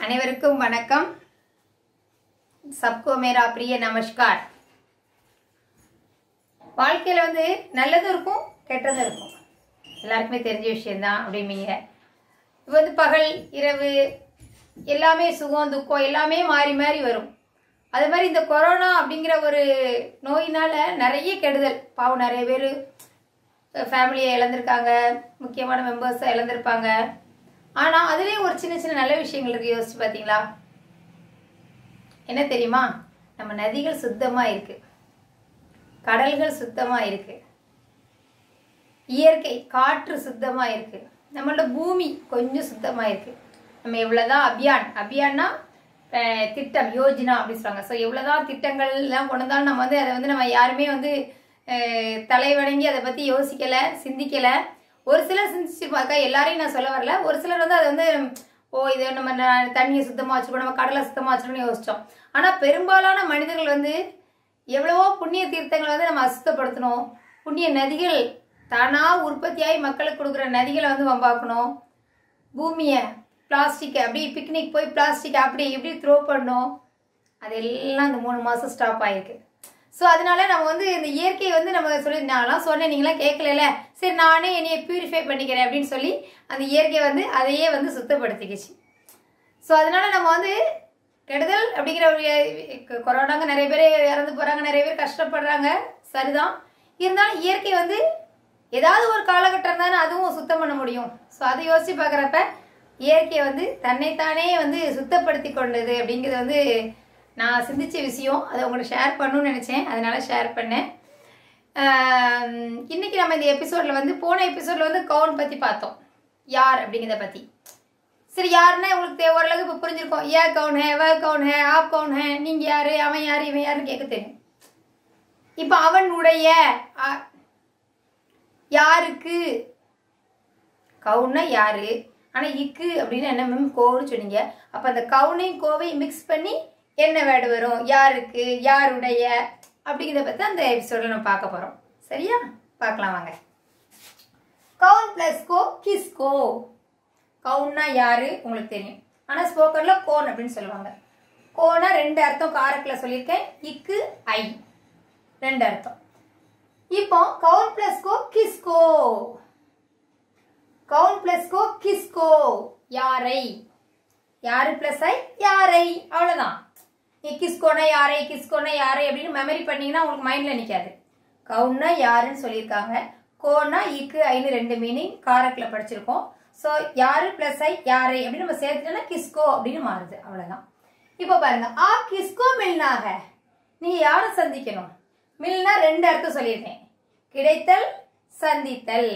அனைவருக்கும் வணக்கம் சப்கோ மேரா பிரிய நமஸ்கார் வாழ்க்கையில் வந்து நல்லதும் இருக்கும் கெட்டதும் இருக்கும் எல்லாருக்குமே தெரிஞ்ச விஷயம்தான் அப்படிம்பீங்க இப்போ வந்து பகல் இரவு எல்லாமே சுகம் துக்கம் எல்லாமே மாறி மாறி வரும் அது மாதிரி இந்த கொரோனா அப்படிங்கிற ஒரு நோயினால நிறைய கெடுதல் பாவம் நிறைய பேர் ஃபேமிலியை இழந்திருக்காங்க முக்கியமான மெம்பர்ஸை இழந்திருப்பாங்க ஆனால் அதுலேயும் ஒரு சின்ன சின்ன நல்ல விஷயங்கள் இருக்கு யோசிச்சு பார்த்தீங்களா என்ன தெரியுமா நம்ம நதிகள் சுத்தமாக இருக்கு கடல்கள் சுத்தமாக இருக்கு இயற்கை காற்று சுத்தமாக இருக்கு நம்மளோட பூமி கொஞ்சம் சுத்தமாக இருக்கு நம்ம எவ்வளோதான் அபியான் அபியான்னா அஹ், திட்டம் யோஜனா அப்படின்னு சொல்லுவாங்க ஸோ எவ்வளோதான் திட்டங்கள் எல்லாம் கொண்டு வந்தாலும் நம்ம வந்து அதை வந்து நம்ம யாருமே வந்து அஹ், தலை வணங்கி அதை பற்றி யோசிக்கலை சிந்திக்கலை ஒரு சிலர் சிந்திச்சிருப்பாக்கா எல்லாரையும் நான் சொல்ல வரல ஒரு சிலர் வந்து அதை வந்து ஓ இதை நம்ம ந- தண்ணியை சுத்தமாக வச்சுக்கணும் நம்ம கடலை சுத்தமாக வச்சுக்கணும்னு யோசிச்சோம் ஆனால் பெரும்பாலான மனிதர்கள் வந்து எவ்வளவோ புண்ணிய தீர்த்தங்களை வந்து நம்ம அசுத்தப்படுத்தணும் புண்ணிய நதிகள் தானாக உற்பத்தியாகி மக்களுக்கு கொடுக்குற நதிகளை வந்து வம்பாக்கணும் பூமியை பிளாஸ்டிக்கை அப்படி பிக்னிக் போய் பிளாஸ்டிக் அப்படி இப்படி த்ரோ பண்ணோம் அதெல்லாம் இந்த மூணு மாதம் ஸ்டாப் ஆயிருக்கு ஸோ அதனால நம்ம வந்து இந்த இயற்கையை வந்து நம்ம சொல்லி நான்லாம் சொன்னேன் நீங்களாம் கேட்கல சரி நானே என்னைய பியூரிஃபை பண்ணிக்கிறேன் அப்படின்னு சொல்லி அந்த இயற்கை வந்து அதையே வந்து சுத்தப்படுத்திக்கிச்சு ஸோ அதனால நம்ம வந்து கெடுதல் அப்படிங்கிற ஒரு கொ- கொரோனாங்க நிறைய பேர் இறந்து போகிறாங்க நிறைய பேர் கஷ்டப்படுறாங்க சரிதான் இருந்தாலும் இயற்கை வந்து ஏதாவது ஒரு காலகட்டம் தானே அதுவும் சுத்தம் பண்ண முடியும் ஸோ அதை யோசிச்சு பார்க்குறப்ப இயற்கை வந்து தன்னைத்தானே வந்து சுத்தப்படுத்தி கொண்டது அப்படிங்கிறது வந்து நான் சிந்திச்ச விஷயம் அதை உங்களுக்கு ஷேர் பண்ணணும்னு நினச்சேன் அதனால ஷேர் பண்ணேன் ஆம், இன்னைக்கு நம்ம இந்த எபிசோடில் வந்து போன எபிசோடில் வந்து கவுன் பற்றி பார்த்தோம் யார் அப்படிங்கிறத பற்றி சரி யாருன்னா உங்களுக்கு தே- ஓரளவுக்கு இப்போ புரிஞ்சிருக்கும் ஏ கவுன் ஹே வ கவுன் ஹே ஆப் கவுன் ஹே நீங்கள் யாரு அவன் யாரு இவன் யாருன்னு கேட்க தெரியும் இப்போ அவனுடைய அ- யாருக்கு கவுன்னா யாரு ஆனால் இக்கு அப்படின்னு என்ன மேம் கோன்னு சொன்னீங்க அப்போ அந்த கவுனையும் கோவையும் மிக்ஸ் பண்ணி என்ன வேர்டு வரும் யாருக்கு யாருடைய அப்படிங்கிறத பற்றி அந்த எபிசோடில் நம்ம பார்க்க போகிறோம் சரியா பார்க்கலாம் வாங்க கவுன் ப்ளஸ் கோ கிஸ்கோ கவுன்னா யாரு உங்களுக்கு தெரியும் ஆனால் ஸ்போக்கனில் கோன் அப்படின்னு சொல்லுவாங்க கோனா ரெண்டு அர்த்தம் காரக்கில் சொல்லியிருக்கேன் இக்கு ஐ ரெண்டு அர்த்தம் இப்போ கவுன் பிளஸ் கோ கிஸ்கோ கவுன் பிளஸ் கோ கிஸ்கோ யாரை யாரு பிளஸ் ஐ யாரை அவ்வளவுதான் நீ கிஸ்கோனா யாரை கிஸ்கோனா யாரை அப்படின்னு மெமரி பண்ணீங்கன்னா உங்களுக்கு மைண்ட்ல நிக்காது கவுன்னா யாருன்னு சொல்லியிருக்காங்க கோனா இக்கு ஐன்னு ரெண்டு மீனிங் காரக்கில் படிச்சிருக்கோம் ஸோ யாரு பிளஸ் ஐ யாரை அப்படின்னு நம்ம சேர்த்துட்டோம்னா கிஸ்கோ அப்படின்னு மாறுது அவ்வளவுதான் இப்போ பாருங்க ஆ கிஸ்கோ மில்னாக நீங்க யாரை சந்திக்கணும் மில்னா ரெண்டு அர்த்தம் சொல்லியிருக்கேன் கிடைத்தல் சந்தித்தல்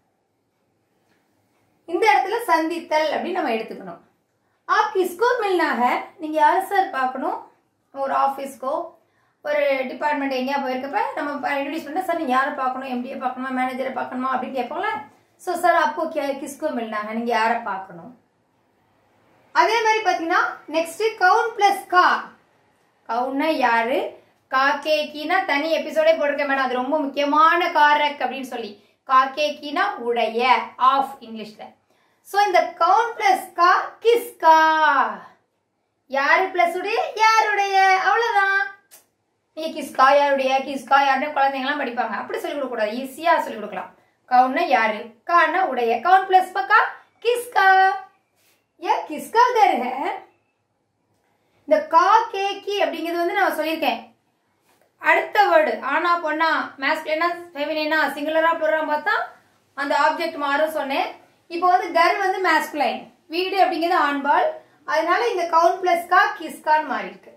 இந்த இடத்துல சந்தித்தல் அப்படின்னு நம்ம எடுத்துக்கணும் ஆ கிஸ்கோ மில்னாக நீங்க யாரை சார் பார்க்கணும் ஒரு ஆஃபீஸ்க்கோ ஒரு டிபார்ட்மெண்ட் எங்கேயா போயிருக்கப்ப நம்ம இன்ட்ரடியூஸ் பண்ணா சார் நீங்க யாரை பார்க்கணும் எம்டியை பார்க்கணுமா மேனேஜரை பார்க்கணுமா அப்படின்னு கேட்போம்ல ஸோ சார் அப்போ கே- கிஸ்கோ மில்னாங்க நீங்க யாரை பார்க்கணும் அதே மாதிரி பார்த்தீங்கன்னா நெக்ஸ்ட் கவுன் பிளஸ் கா கவுன்னா யாரு காக்கேக்கினா தனி எபிசோடே போட்டிருக்கேன் மேடம் அது ரொம்ப முக்கியமான காரக் அப்படின்னு சொல்லி காக்கேக்கினா உடைய ஆஃப் இங்கிலீஷ்ல ஸோ இந்த கவுன் பிளஸ் கா கிஸ்கா யாரு பிளஸ் உடைய யாருடைய அவ்வளவுதான் நீங்க கிஸ்கா யாருடைய கிஸ்கா யாருடைய குழந்தைங்கலாம் படிப்பாங்க அப்படி சொல்லிக் கொடுக்க கூடாது ஈஸியா சொல்லிக் கொடுக்கலாம் கவுன்னா யாரு கான்னா உடைய கவுன் பிளஸ் பக்கா கிஸ்கா ये किसका घर है இந்த கா கே கி அப்படிங்கிறது வந்து நான் சொல்லியிருக்கேன் அடுத்த வேர்டு ஆனா பொண்ணா மேஸ்குலினா ஃபெமினா சிங்குலரா ப்ளூரா பார்த்தா அந்த ஆப்ஜெக்ட் மாறும் சொன்னேன் இப்போ வந்து கர் வந்து மேஸ்குலைன் வீடு அப்படிங்கிறது ஆண்பால் அதனால இந்த கவுன் பிளஸ் கா கிஸ்கான்னு மாறி இருக்கு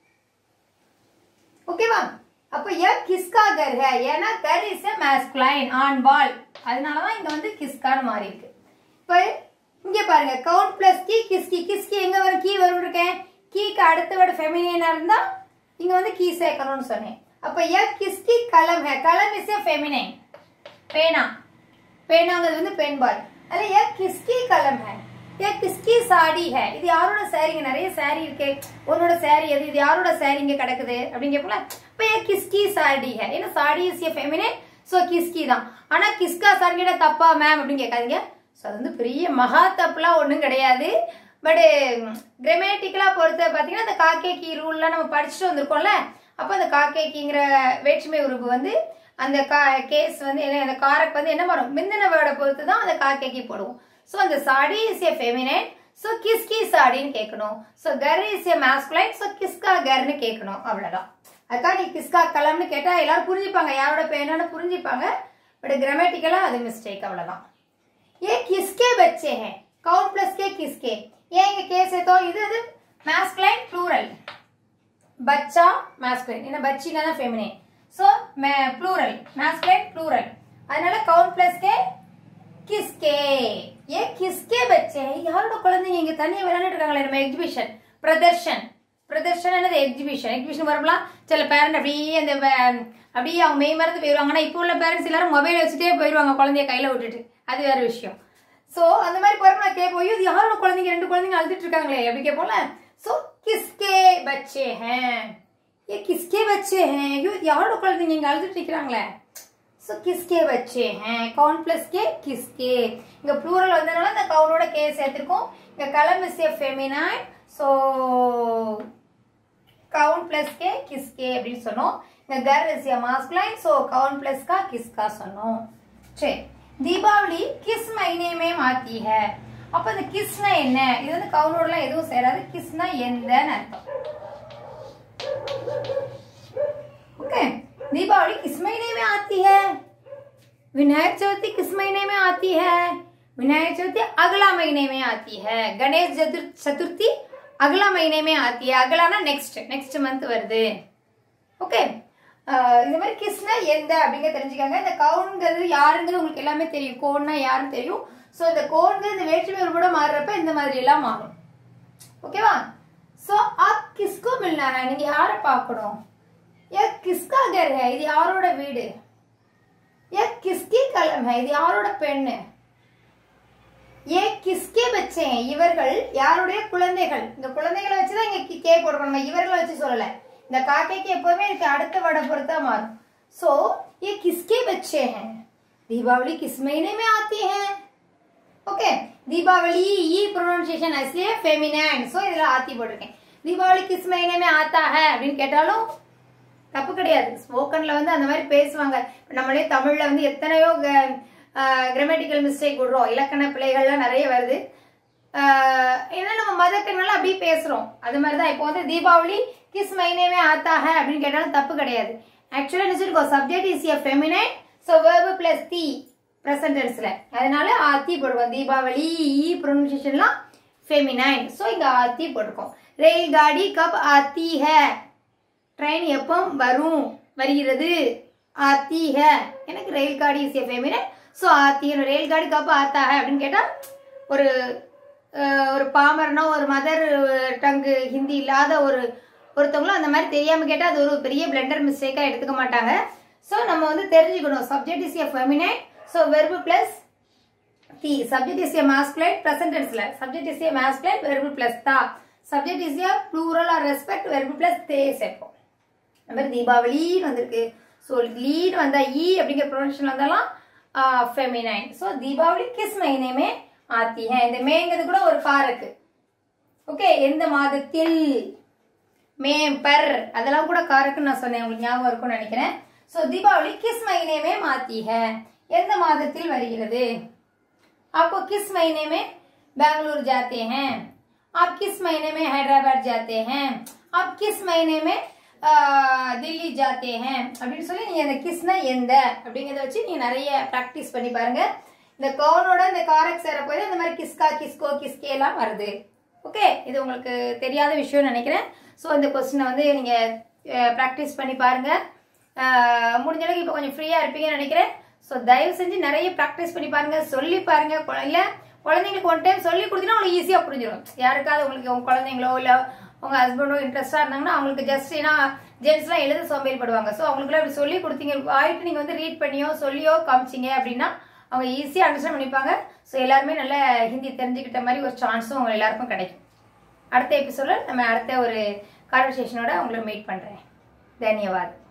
ஓகேவா அப்போ ஏ கிஸ்கா கர் ஹே ஏன்னா கர் இஸ் எ மேஸ்குலைன் ஆண்பால் அதனால தான் இங்க வந்து கிஸ்கான்னு மாறி இருக்கு இப்போ இங்க பாருங்க கவுண்ட் பிளஸ் கீ கிஸ்கி கிஸ்கி எங்க வரும் கீ வரும் இருக்கேன் கீக்கு அடுத்த வேர்டு ஃபெமினினா இருந்தா இங்க வந்து கீ சேர்க்கணும்னு சொன்னேன் அப்ப ஏ கிஸ்கி கலம் ஹே கலம் இஸ் எ ஃபெமினைன் பேனா பேனாங்கிறது வந்து பெண்பால் அதுல ஏ கிஸ்கி கலம் ஹே ஏ கிஸ்கி சாடி ஹே இது யாரோட சாரிங்க நிறைய சாரி இருக்கே உன்னோட சாரி எது இது யாரோட சாரி இங்க கிடக்குது அப்படின்னு கேட்போம்ல இப்ப ஏ கிஸ்கி சாடி ஹே ஏன்னா sari is a feminine so கிஸ்கி தான் ஆனா கிஸ்கா சாரி கேட்டா தப்பா மேம் அப்படின்னு கேட்காதீங்க ஸோ அது வந்து பெரிய மகா தப்புலாம் ஒன்றும் கிடையாது பட் கிராமட்டிக்கலா பொறுத்த பார்த்தீங்கன்னா அந்த காக்கே கீ ரூல்லாம் நம்ம படிச்சுட்டு வந்திருக்கோம்ல அப்போ அந்த காக்கே கீங்கிற வேற்றுமை உறுப்பு வந்து அந்த கா கேஸ் வந்து என்ன அந்த காரக்கு வந்து என்ன வரும் முந்தின வேர்டை பொறுத்து தான் அந்த காக்கே கீ போடுவோம் ஸோ அந்த sari is a feminine so கிஸ்கி சாடின்னு கேட்கணும் so ghar is a masculine so கிஸ்கா கர்னு கேட்கணும் அவ்வளோதான் அதுக்காக நீ கிஸ்கா கலம்னு கேட்டால் எல்லாரும் புரிஞ்சுப்பாங்க யாரோட பேனான்னு புரிஞ்சுப்பாங்க பட் கிராமட்டிக்கலாக அது மிஸ்டேக் அவ்வளோதான் ये किसके बच्चे हैं काउंट प्लस के किसके ये இங்க கேஸ் ஏதோ இது இது masculine plural बच्चा masculine என்ன பச்சினா தான் feminine so plural masculine plural அதனால count plus के किसके ये किसके बच्चे हैं யாரோட குழந்தைங்க இங்க தனியா விளையாண்டுட்டு இருக்காங்களே நம்ம எக்ஸிபிஷன் பிரதர்ஷன் பிரதர்ஷன் என்னது எக்ஸிபிஷன் எக்ஸிபிஷன் வரும்லாம் சில பேரண்ட் அப்படியே அந்த வ- அப்படியே அவங்க மெய் மறந்து போயிடுவாங்க ஆனால் இப்போ உள்ள பேரண்ட்ஸ் எல்லாரும் மொபைல் வச்சுட்டே போயிடுவாங்க குழந்தைய கையில் விட்டுட்டு அது வேற விஷயம் ஸோ அந்த மாதிரி போறப்ப நான் கேட்போம் இது யாரோட குழந்தைங்க ரெண்டு குழந்தைங்க அழுதுட்டு இருக்காங்களே அப்படி கேட்போம்ல ஸோ கிஸ்கே பச்சே ஹேன் ஏ கிஸ்கே பச்சே ஹேன் ஐயோ இது யாரோட குழந்தைங்க இங்கே அழுதுட்டு இருக்கிறாங்களே ஸோ கிஸ்கே வச்சே ஹேன் கவுன் பிளஸ் கே கிஸ்கே இங்கே ப்ளூரல் வந்ததுனால இந்த கவுனோட கே சேர்த்துருக்கோம் இங்கே kalam is a feminine so கவுன் பிளஸ் கே கிஸ்கே அப்படின்னு சொன்னோம் இங்கே ghar is a masculine so கவுன் பிளஸ் கா கிஸ்கா சொன்னோம் சரி தீபாவளி கிஸ் மைனேமே மாத்தி ஹே அப்போ இந்த கிஸ்னா என்ன இது வந்து கவுனோடலாம் எதுவும் சேராது கிஸ்னா எந்தன்னு அர்த்தம் ओके दीपावली किस महीने में आती है विनायक चौथी किस महीने में आती है विनायक चौथी अगला महीने में आती है गणेश चतुर चतुर्थी अगला महीने में आती है अगलाना नेक्स्ट नेक्स्ट मंथ வருது ஓகே இந்த மாதிரி கிஸ்னா எந்த அப்படிங்க தெரிஞ்சுக்காங்க இந்த கவுன்ங்கிறது யாருங்கிறது உங்களுக்கு எல்லாமே தெரியும் கோன்னா யாருன்னு தெரியும் ஸோ இந்த கோன்ங்கிறது இந்த வேற்றுமை கூட மாறுறப்ப இந்த மாதிரி எல்லாம் மாறும் ஓகேவா ஸோ அப் கிஸ்கோ மில்னா है நீங்க யாரை பார்க்கணும் ये किसका घर है இது யாரோட வீடு ये किसकी कलम है இது யாரோட பெண்ணு ये किसके बच्चे हैं இவர்கள் யாருடைய குழந்தைகள் இந்த குழந்தைகளை வச்சு தான் இங்க கே போடுறோம் நம்ம இவர்களை வச்சு சொல்லல இந்த காக்கைக்கு எப்பவுமே இதுக்கு அடுத்த வடை பொறுத்தா மாறும் सो ये किसके बच्चे हैं दीपावली किस महीने में आती है ஓகே தீபாவளி ஈ ப்ரொனன்சியேஷன் असली ஃபெமினைன் ஸோ இதில் ஆத்தி போட்டிருக்கேன் தீபாவளி கிஸ் மहीने में आता है அப்படின்னு கேட்டாலும் தப்பு கிடையாது ஸ்போக்கன்ல வந்து அந்த மாதிரி பேசுவாங்க இப்ப நம்மளே தமிழ்ல வந்து எத்தனையோ கிராமட்டிக்கல் மிஸ்டேக் விடுறோம் இலக்கண பிழைகள்லாம் நிறைய வருது ஆஹ் ஏன்னா நம்ம மதர் டங்னால அப்படியே பேசுறோம் அது மாதிரி தான் இப்போ வந்து தீபாவளி கிஸ் மைனேமே ஆத்தாக அப்படின்னு கேட்டாலும் தப்பு கிடையாது ஆக்சுவலாக நினைச்சிருக்கோம் subject is a feminine so verb plus தி ப்ரெசன்ட் டென்ஸ்ல அதனால ஆத்தி போடுவோம் தீபாவளி ஈ ப்ரொனன்சியேஷன்லாம் ஃபெமினைன் ஸோ இங்க ஆத்தி போட்டிருக்கோம் ரெயில் காடி கப் ஆத்தி ஹே ட்ரெயின் எப்போ வரும் வருகிறது ஆத்தி ஹே எனக்கு ரயில் காடி இஸ் எ ஃபெமினைன் ஸோ ஆத்தி ரயில் காடி கப் ஆத்தா ஹே அப்படின்னு கேட்டால் ஒரு அஹ், ஒரு பாமரனோ ஒரு மதர் டங்கு ஹிந்தி இல்லாத ஒரு ஒருத்தவங்களும் அந்த மாதிரி தெரியாம கேட்டால் அது ஒரு பெரிய பிளண்டர் மிஸ்டேக்காக எடுத்துக்க மாட்டாங்க ஸோ நம்ம வந்து தெரிஞ்சுக்கணும் subject is a feminine so verb plus தி subject is a masculine present டென்ஸ்ல subject is a masculine verb plus தா subject is a plural or respect verb plus தே சேர்ப்போம் அந்த மாதிரி தீபாவளின்னு வந்திருக்கு ஸோ லீட் வந்தா ஈ அப்படிங்கிற ப்ரொனன்ஷன் வந்தாலும் ஃபெமினைன் ஸோ தீபாவளி கிஸ் மहीने ஆத்தி है இந்த மேங்கிறது கூட ஒரு கா இருக்கு ஓகே எந்த மாதத்தில் மே பர் அதெல்லாம் கூட காருக்குன்னு நான் சொன்னேன் உங்களுக்கு ஞாபகம் இருக்கும்னு நினைக்கிறேன் ஸோ தீபாவளி கிஸ் महीने में आती है எந்த மாதத்தில் வருகிறது आपको किस महीने में बेंगलुरु जाते हैं आप किस महीने में हैदराबाद जाते हैं आप किस महीने में आ, दिल्ली जाते हैं அப்படின்னு சொல்லி நீங்க அந்த கிஸ்னா எந்த அப்படிங்கறத வச்சு நீங்க நிறைய ப்ராக்டிஸ் பண்ணி பாருங்க இந்த கவுனோட இந்த காரக் சேர போய் இந்த மாதிரி கிஸ்கா கிஸ்கோ கிஸ்கே எல்லாம் வருது ஓகே இது உங்களுக்கு தெரியாத விஷயம்னு நினைக்கிறேன் ஸோ இந்த கொஸ்டினை வந்து நீங்க ப்ராக்டிஸ் பண்ணி பாருங்க அஹ், முடிஞ்ச அளவுக்கு இப்போ கொஞ்சம் ஃப்ரீயா இருப்பீங்கன்னு நினைக்கிறேன் ஸோ தயவு செஞ்சு நிறைய ப்ராக்டிஸ் பண்ணி பாருங்க சொல்லி பாருங்க கொ- இல்ல குழந்தைங்களுக்கு ஒன் டைம் சொல்லி கொடுத்தீங்கன்னா உங்களுக்கு ஈஸியா புரிஞ்சிடும் யாருக்காவது உங்களுக்கு உங்க குழந்தைங்களோ இல்ல உங்க ஹஸ்பண்டோ இன்ட்ரெஸ்டா இருந்தாங்கன்னா அவங்களுக்கு ஜஸ்ட் ஏன்னா ஜென்ஸ்லாம் எழுத சோம்பேறிப்படுவாங்க ஸோ அவங்களுக்குலாம் இப்படி சொல்லி கொடுத்தீங்க ஆயிட்டு நீங்க வந்து ரீட் பண்ணியோ சொல்லியோ காமிச்சிங்க அப்படின்னா அவங்க ஈஸியா அண்டர்ஸ்டாண்ட் பண்ணிப்பாங்க ஸோ எல்லாருமே நல்ல ஹிந்தி தெரிஞ்சுக்கிட்ட மாதிரி ஒரு சான்ஸும் உங்க எல்லாருக்கும் கிடைக்கும் அடுத்த எபிசோட நம்ம அடுத்த ஒரு கான்வர்சேஷனோட உங்களை மீட் பண்றேன் தன்யவாத்